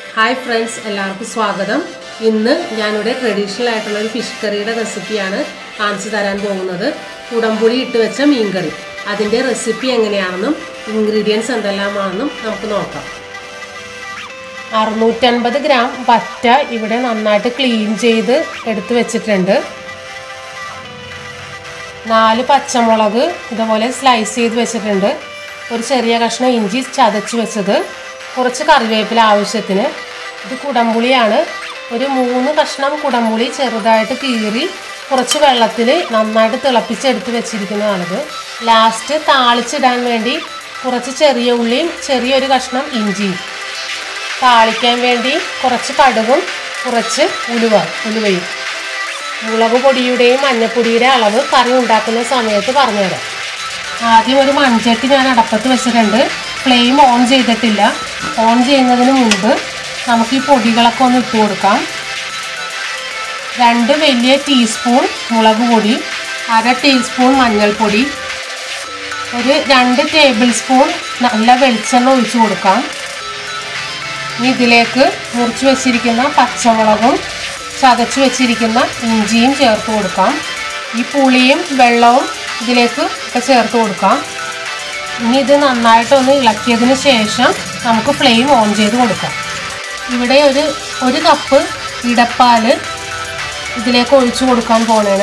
hi friends എല്ലാവർക്കും സ്വാഗതം ഇന്ന് ഞാനിവിടെ ട്രഡീഷണൽ ആയിട്ടുള്ള ഒരു ഫിഷ് കറിയുടെ റെസിപ്പിയാണ് കാണിച്ചു തരാൻ പോകുന്നത് കുടംപുളി ഇട്ട് വെച്ച മീൻകറി അതിൻ്റെ റെസിപ്പി എങ്ങനെയാണെന്നും ഇൻഗ്രീഡിയൻസ് എന്തെല്ലാമാണെന്നും നമുക്ക് നോക്കാം അറുന്നൂറ്റൻപത് ഗ്രാം പറ്റ ഇവിടെ നന്നായിട്ട് ക്ലീൻ ചെയ്ത് എടുത്ത് വെച്ചിട്ടുണ്ട് നാല് പച്ചമുളക് ഇതുപോലെ സ്ലൈസ് ചെയ്ത് വെച്ചിട്ടുണ്ട് ഒരു ചെറിയ കഷ്ണം ഇഞ്ചി ചതച്ച് വെച്ചത് കുറച്ച് കറിവേപ്പില ആവശ്യത്തിന് ഇത് കുടംപുളിയാണ് ഒരു മൂന്ന് കഷ്ണം കുടംപുളി ചെറുതായിട്ട് കീറി കുറച്ച് വെള്ളത്തിൽ നന്നായിട്ട് തിളപ്പിച്ചെടുത്ത് വെച്ചിരിക്കുന്നതാണിത് ലാസ്റ്റ് താളിച്ചിടാൻ വേണ്ടി കുറച്ച് ചെറിയ ഉള്ളിയും ചെറിയൊരു കഷ്ണം ഇഞ്ചിയും താളിക്കാൻ വേണ്ടി കുറച്ച് കടുകും കുറച്ച് ഉലുവ ഉലുവയും മുളക് പൊടിയുടെയും മഞ്ഞപ്പൊടിയുടെ അളവ് കറി ഉണ്ടാക്കുന്ന സമയത്ത് പറഞ്ഞുതരാം ആദ്യം ഒരു മൺചട്ടി ഞാൻ അടപ്പത്ത് വെച്ചിട്ടുണ്ട് ഫ്ലെയിം ഓൺ ചെയ്തിട്ടില്ല ഓൺ ചെയ്യുന്നതിന് മുൻപ് നമുക്ക് ഈ പൊടികളൊക്കെ ഒന്ന് ഇട്ട് കൊടുക്കാം രണ്ട് വലിയ ടീസ്പൂൺ മുളക് പൊടി അര ടീസ്പൂൺ മഞ്ഞൾപ്പൊടി ഒരു രണ്ട് ടേബിൾ സ്പൂൺ നല്ല വെളിച്ചെണ്ണ ഒഴിച്ചു കൊടുക്കാം ഇനി ഇതിലേക്ക് മുറിച്ച് വെച്ചിരിക്കുന്ന പച്ചമുളകും ചതച്ച് വെച്ചിരിക്കുന്ന ഇഞ്ചിയും ചേർത്ത് കൊടുക്കാം ഈ പുളിയും വെള്ളവും ഇതിലേക്ക് ഒക്കെ ചേർത്ത് കൊടുക്കാം ഇനി ഇത് നന്നായിട്ടൊന്ന് ഇളക്കിയതിന് ശേഷം നമുക്ക് ഫ്ലെയിം ഓൺ ചെയ്ത് കൊടുക്കാം ഇവിടെ ഒരു ഒരു കപ്പ് ഇടപ്പാല് ഇതിലേക്ക് ഒഴിച്ചു കൊടുക്കാൻ പോണേണ്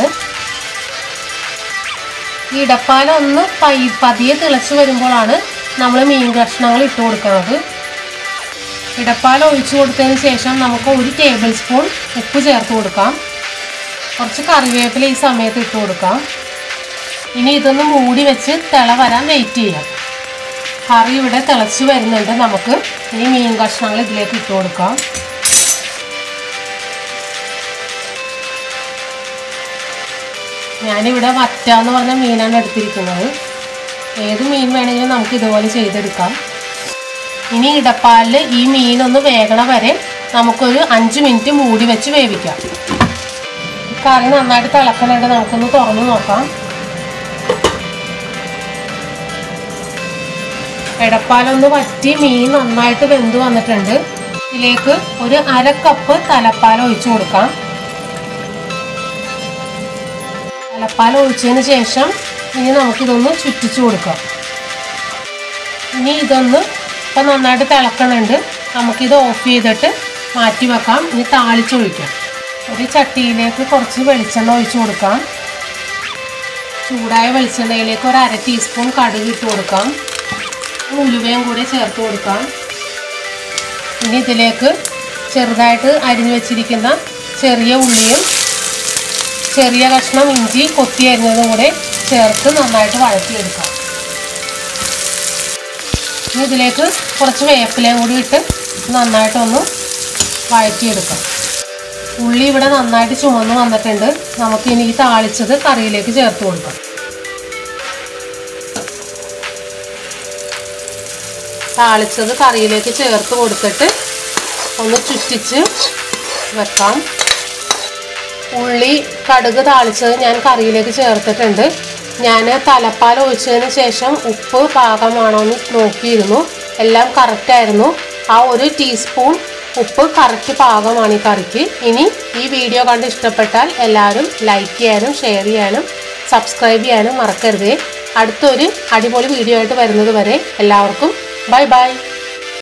ഈ ഇടപ്പാൽ ഒന്ന് പൈ പതിയെ തിളച്ച് വരുമ്പോഴാണ് നമ്മൾ മീൻ കഷ്ണങ്ങൾ ഇട്ട് കൊടുക്കുന്നത് ഇടപ്പാൽ ഒഴിച്ചു കൊടുത്തതിന് ശേഷം നമുക്ക് ഒരു ടേബിൾ സ്പൂൺ ഉപ്പ് ചേർത്ത് കൊടുക്കാം കുറച്ച് കറിവേപ്പില ഈ സമയത്ത് ഇട്ട് കൊടുക്കാം ഇനി ഇതൊന്ന് മൂടി വെച്ച് തിള വരാൻ വെയിറ്റ് ചെയ്യാം കറി ഇവിടെ തിളച്ച് വരുന്നുണ്ട് നമുക്ക് ഈ മീൻ കഷ്ണങ്ങൾ ഇതിലേക്ക് ഇട്ട് കൊടുക്കാം ഞാനിവിടെ വറ്റ എന്ന് പറഞ്ഞ മീനാണ് എടുത്തിരിക്കുന്നത് ഏത് മീൻ വേണമെങ്കിലും നമുക്ക് ഇതുപോലെ ചെയ്തെടുക്കാം ഇനി ഇടപ്പാലിൽ ഈ മീനൊന്ന് വേകണ വരെ നമുക്കൊരു അഞ്ച് മിനിറ്റ് മൂടി വെച്ച് വേവിക്കാം കറി നന്നായിട്ട് തിളക്കണുണ്ട് നമുക്കൊന്ന് തുറന്നു നോക്കാം ഇടപ്പാലൊന്ന് വറ്റി മീൻ നന്നായിട്ട് വെന്ത് വന്നിട്ടുണ്ട് ഇതിലേക്ക് ഒരു അര കപ്പ് തലപ്പാൽ ഒഴിച്ചു കൊടുക്കാം തലപ്പാൽ ഒഴിച്ചതിന് ശേഷം ഇനി നമുക്കിതൊന്ന് ചുറ്റിച്ചു കൊടുക്കാം ഇനി ഇതൊന്ന് ഇപ്പം നന്നായിട്ട് തിളക്കണുണ്ട് നമുക്കിത് ഓഫ് ചെയ്തിട്ട് മാറ്റി വെക്കാം ഇനി താളിച്ചൊഴിക്കാം ഒരു ചട്ടിയിലേക്ക് കുറച്ച് വെളിച്ചെണ്ണ ഒഴിച്ചു കൊടുക്കാം ചൂടായ വെളിച്ചെണ്ണയിലേക്ക് ഒരു അര ടീസ്പൂൺ കടുക് ഇട്ട് കൊടുക്കാം ഉലുവയും കൂടെ ചേർത്ത് കൊടുക്കാം ഇനി ഇതിലേക്ക് ചെറുതായിട്ട് അരിഞ്ഞു വെച്ചിരിക്കുന്ന ചെറിയ ഉള്ളിയും ചെറിയ കഷ്ണം ഇഞ്ചി കൊത്തി അരിഞ്ഞതും കൂടെ ചേർത്ത് നന്നായിട്ട് വഴറ്റിയെടുക്കാം ഇനി ഇതിലേക്ക് കുറച്ച് വേപ്പിലയും കൂടി ഇട്ട് നന്നായിട്ടൊന്ന് വഴറ്റിയെടുക്കാം ഉള്ളി ഇവിടെ നന്നായിട്ട് ചുമന്ന് വന്നിട്ടുണ്ട് നമുക്കിനി ഈ താളിച്ചത് കറിയിലേക്ക് ചേർത്ത് കൊടുക്കാം താളിച്ചത് കറിയിലേക്ക് ചേർത്ത് കൊടുത്തിട്ട് ഒന്ന് ചുറ്റിച്ച് വെക്കാം ഉള്ളി കടുക് താളിച്ചത് ഞാൻ കറിയിലേക്ക് ചേർത്തിട്ടുണ്ട് ഞാൻ തലപ്പാൽ ഒഴിച്ചതിന് ശേഷം ഉപ്പ് പാകമാണോ എന്ന് നോക്കിയിരുന്നു എല്ലാം കറക്റ്റായിരുന്നു ആ ഒരു ടീസ്പൂൺ ഉപ്പ് കറക്റ്റ് പാകമാണ് ഈ കറിക്ക് ഇനി ഈ വീഡിയോ കണ്ട് ഇഷ്ടപ്പെട്ടാൽ എല്ലാവരും ലൈക്ക് ചെയ്യാനും ഷെയർ ചെയ്യാനും സബ്സ്ക്രൈബ് ചെയ്യാനും മറക്കരുതേ അടുത്തൊരു അടിപൊളി വീഡിയോ ആയിട്ട് വരുന്നത് വരെ എല്ലാവർക്കും ബൈ ബൈ